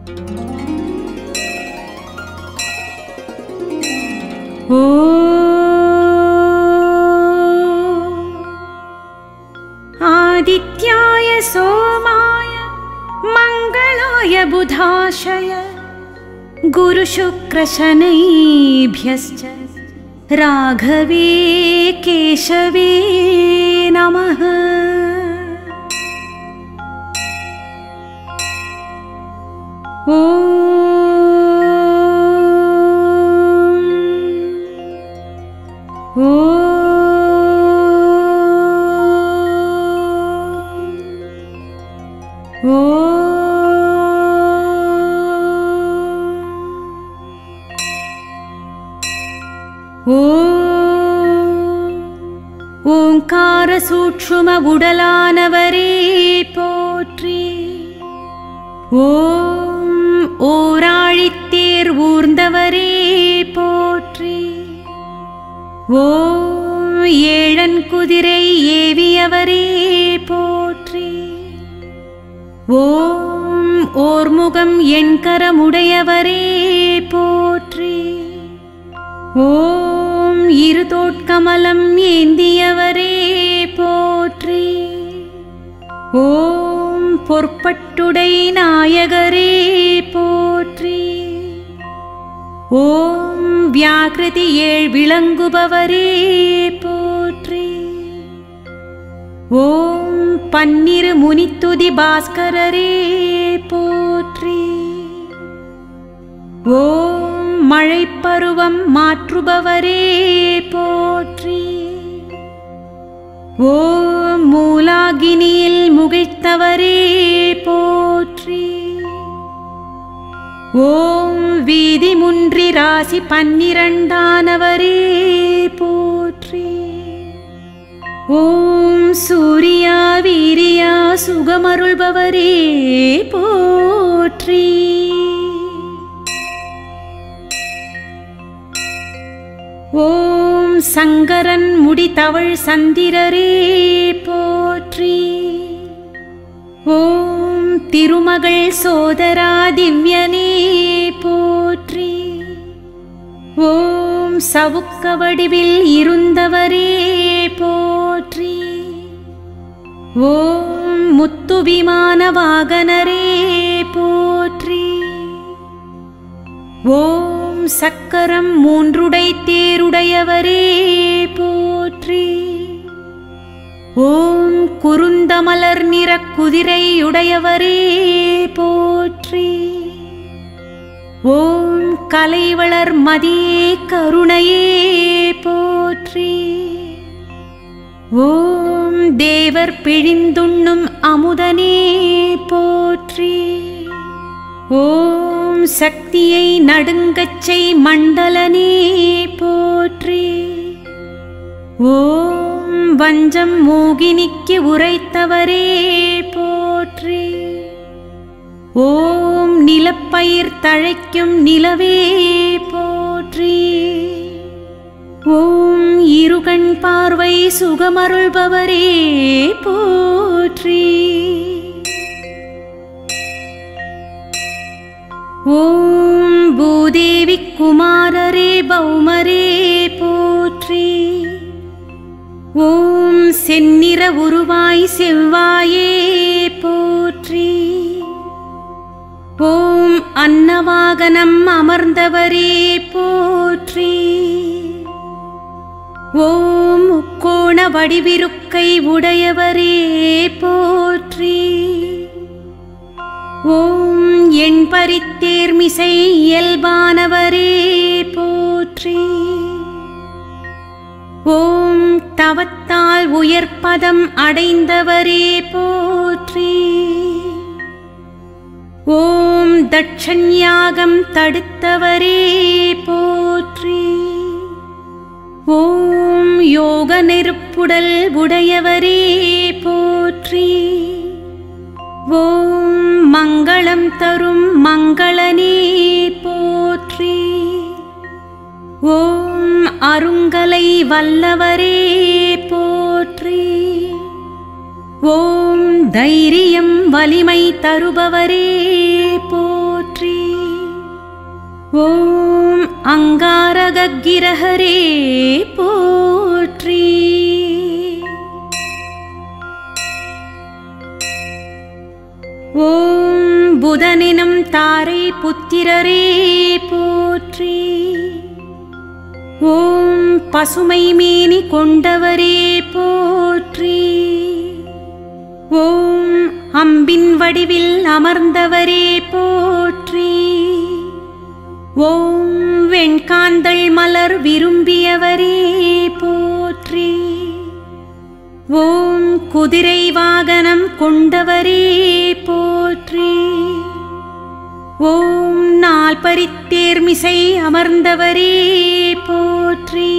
आदित्याय सोमाय मङ्गलाय बुधाशय गुरुशुक्रशनैभ्यश्च राघवे केशवे नमः ஓங்கார சூட்சும உடலானவரே போற்றி ஓம் ஓராழித்தேர் ஊர்ந்தவரே போற்றி ஓம் ஏழன் குதிரை ஏவியவரே போற்றி ஓம் ஓர்முகம் எண்கரமுடையவரே போற்றி ஓம் இருதோட்கமலம் ஏந்தியவரே போற்றி ஓம் பொற்பட்டுடை நாயகரே போற்றி ஓம் வியாகிருதி ஏழ் விளங்குபவரே போற்றி ஓம் பன்னிரு முனித்துதி பாஸ்கரரே போற்றி ஓம் மழைப்பருவம் மாற்றுபவரே போற்றி ஓம் மூலாகினியில் முகிழ்த்தவரே போற்றி ஓம் வீதி முன்றி ராசி பன்னிரண்டானவரே போற்றி ஓம் சூரியா வீரியா சுகமருள்பவரே போற்றி ஓம் சங்கரன் முடித்தவள் சந்திரரே போற்றி ஓம் திருமகள் சோதரா திவ்யனே போற்றி ஓம் சவுக்க வடிவில் இருந்தவரே போற்றி ஓம் முத்து விமான வாகனரே போற்றி ஓம் சக்கரம் மூன்றுடை தேருடையவரே போற்றி ஓம் குருந்தமலர் நிற குதிரையுடையவரே போற்றி ஓம் கலைவளர் மதியே கருணையே போற்றி ஓம் தேவர் பிழிந்துண்ணும் அமுதனே போற்றி ஓம் சக்தியை நடுங்கச்சை மண்டலனே போற்றி ஓம் வஞ்சம் மோகினிக்கு உரைத்தவரே போற்றி ஓம் நிலப்பயிர் தழைக்கும் நிலவே போற்றி ஓம் இருகண் பார்வை சுகமருள்பவரே போற்றி ஓம் பூதேவி குமாரரே பௌமரே போற்றி ஓம் செந்நிற உருவாய் செவ்வாயே போற்றி ஓம் அன்னவாகனம் அமர்ந்தவரே போற்றி ஓம் முக்கோண வடிவிருக்கை உடையவரே போற்றி ஓம் எண் பரித்தேர்மிசை இயல்பானவரே போற்றி ஓம் தவத்தால் உயர்பதம் அடைந்தவரே போற்றி ஓம் தட்சண்யாகம் தடுத்தவரே போற்றி ஓம் யோக நெருப்புடல் உடையவரே போற்றி ஓம் மங்களம் தரும் மங்களனே போற்றி ஓம் அருங்கலை வல்லவரே போற்றி ஓம் தைரியம் வலிமை தருபவரே போற்றி ஓம் அங்காரகிரஹரே போற்றி ஓம் புதனினும் தாரை புத்திரரே போற்றி ஓம் பசுமை மேனி கொண்டவரே போற்றி ஓம் அம்பின் வடிவில் அமர்ந்தவரே போற்றி ஓம் வெண்காந்தள் மலர் விரும்பியவரே போற்றி ஓம் குதிரை வாகனம் கொண்டவரே போற்றி ஓம் நால்பரித்தேர்மிசை அமர்ந்தவரே போற்றி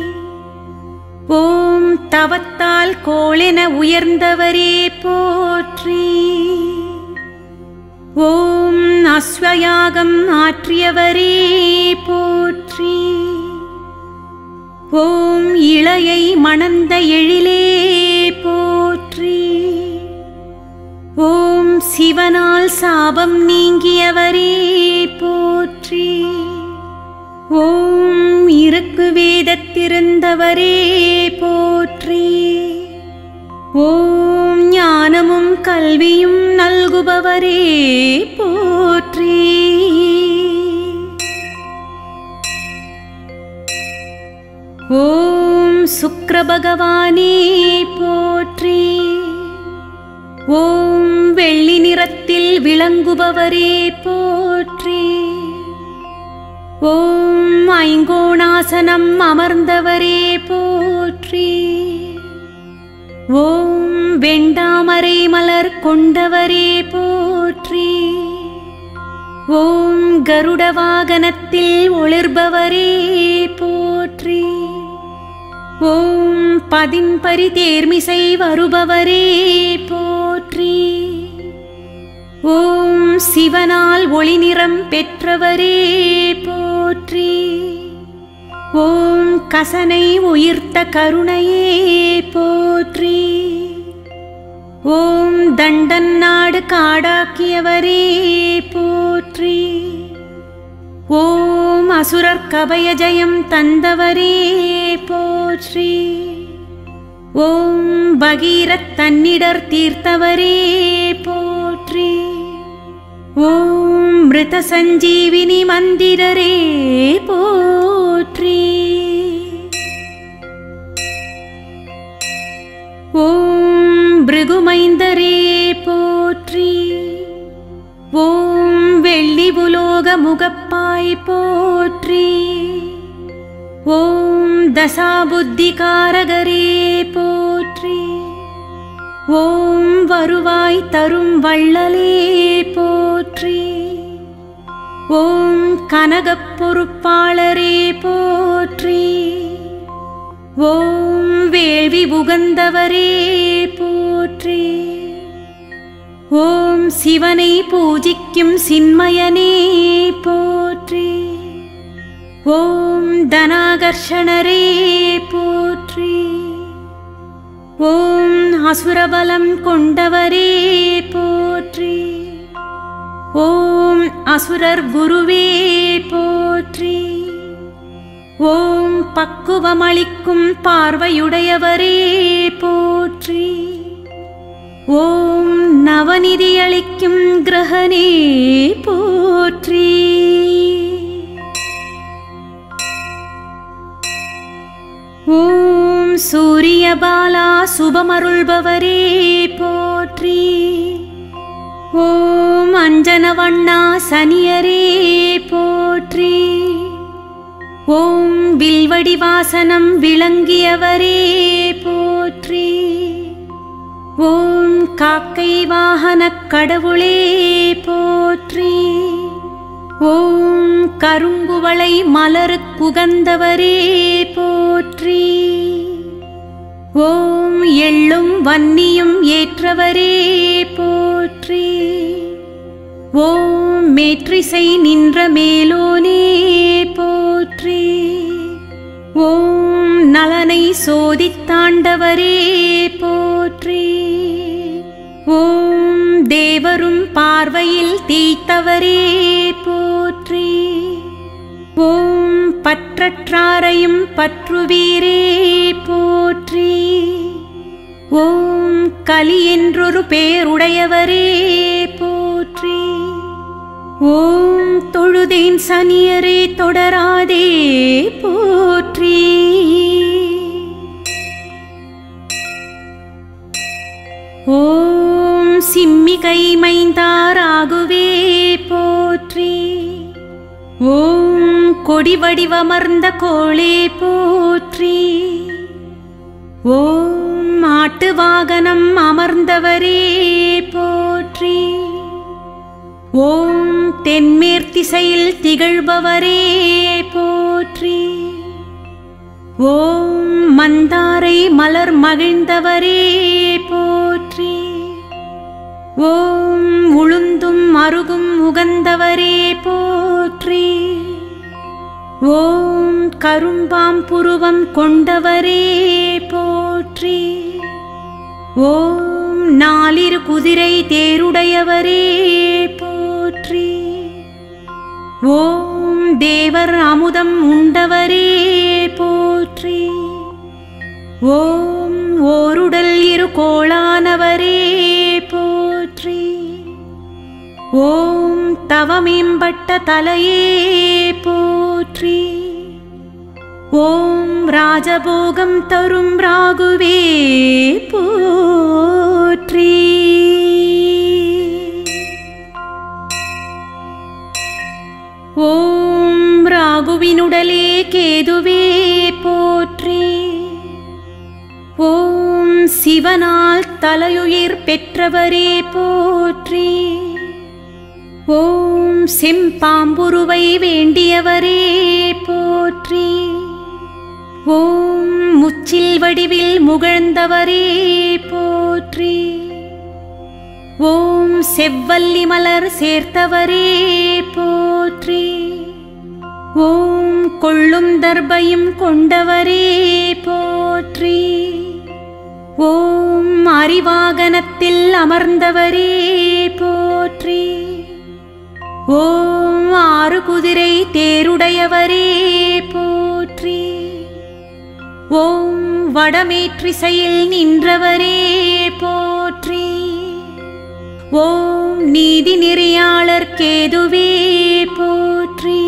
ஓம் தவத்தால் கோளென உயர்ந்தவரே போற்றி ஓம் அஸ்வயாகம் ஆற்றியவரே போற்றி ஓம் இளையை மணந்த எழிலே போற்றி ஓம் சிவனால் சாபம் நீங்கியவரே போற்றி ஓம் இருக்கு வேதத்திருந்தவரே போற்றி ஓம் ஞானமும் கல்வியும் நல்குபவரே போற்றி ஓம் சுக்ரபகவானே போற்றி ஓம் வெள்ளி நிறத்தில் விளங்குபவரே போற்றி ஓம் ஐங்கோணாசனம் அமர்ந்தவரே போற்றி ஓம் வெண்டாமரை மலர் கொண்டவரே போற்றி ஓம் கருட வாகனத்தில் ஒளிர்பவரே போற்றி ஓம் பதின்பரி தேர்மிசை வருபவரே போற்றி ஓம் சிவனால் ஒளி நிறம் பெற்றவரே போற்றி ஓம் கசனை உயிர்த்த கருணையே போற்றி ஓம் தண்டன் நாடு காடாக்கியவரே போற்றி ஓம் அசுரர் கபய ஜெயம் தந்தவரே போற்றி ஓம் பகீரத் தன்னிடர் தீர்த்தவரே போற்றி ஓம் மிருத சஞ்சீவினி மந்திரரே போற்றி ஓம் பிருகுமைந்தரே போற்றி ஓம் வெள்ளி புலோக முகப்பாய் போற்றி ஓம் தசாபுத்திகாரகரே போற்றி ஓம் வருவாய் தரும் வள்ளலே போற்றி ஓம் கனகப் பொறுப்பாளரே போற்றி ஓம் வேள்வி உகந்தவரே போற்றி ஓம் சிவனை பூஜிக்கும் சின்மயனே போற்றி ஓம் தனாகர்ஷணரே போற்றி ஓம் அசுரபலம் கொண்டவரே போற்றி ஓம் அசுரர் குருவே போற்றி ஓம் பக்குவமளிக்கும் பார்வையுடையவரே போற்றி ஓம் நவநிதியளிக்கும் கிரகனே போற்றி ஓம் சூரியபாலா சுபமருள்பவரே போற்றி ஓம் அஞ்சனவண்ணா சனியரே போற்றி ஓம் வில்வடி வாசனம் விளங்கியவரே போற்றி ஓம் காக்கை வாகனக் கடவுளே போற்றி ஓம் கருங்குவளை மலருக்குகந்தவரே போற்றி ஓம் எள்ளும் வன்னியும் ஏற்றவரே போற்றி ஓம் மேற்றிசை நின்ற மேலோனே போற்றி ஓம் நலனை சோதித்தாண்டவரே போற்றி ஓம் தேவரும் பார்வையில் தீத்தவரே போற்றி ஓம் பற்றற்றாரையும் பற்றுவீரே போற்றி ஓம் கலி என்றொரு பேருடையவரே போற்றி ஓம் தொழுதேன் சனியரே தொடராதே போற்றி ஓம் சிம்மிகை மைந்தாராகுவே போற்றி ஓம் கொடி வடிவமர்ந்த கோளே போற்றி ஓம் மாட்டு வாகனம் அமர்ந்தவரே போற்றி ஓம் தென்மேற்திசையில் திகழ்பவரே போற்றி ஓம் மந்தாரை மலர் மகிழ்ந்தவரே போற்றி ஓம் உளுந்தும் அருகும் உகந்தவரே போற்றி ஓம் கரும்பாம் புருவம் கொண்டவரே போற்றி ஓம் நாலிரு குதிரை தேருடையவரே போற்றி ஓம் தேவர் அமுதம் உண்டவரே போற்றி ஓம் ஓருடல் இரு கோளானவரே போற்றி ஓம் தவமேம்பட்ட தலையே போற்றி ஓம் ராஜபோகம் தரும் ராகுவே போற்றி ஓம் ராகுவினுடலே கேதுவே போற்றி ஓம் சிவனால் தலையுயிர் பெற்றவரே போற்றி ஓம் செம்பாம்புருவை வேண்டியவரே போற்றி ஓம் முச்சில் வடிவில் முகழ்ந்தவரே போற்றி ஓம் செவ்வல்லி மலர் சேர்த்தவரே போற்றி ஓம் கொள்ளும் தர்பையும் கொண்டவரே போற்றி ஓம் அறிவாகனத்தில் அமர்ந்தவரே போற்றி ஓம் ஆறு குதிரை தேருடையவரே போற்றி ஓம் வடமேற்றிசையில் நின்றவரே போற்றி ஓம் நீதி நெறியாளர் கேதுவே போற்றி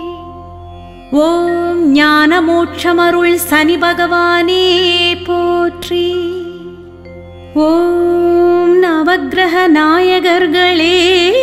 ஓம் ஞான மோட்சமருள் சனி பகவானே போற்றி ஓம் நவக்கிரக நாயகர்களே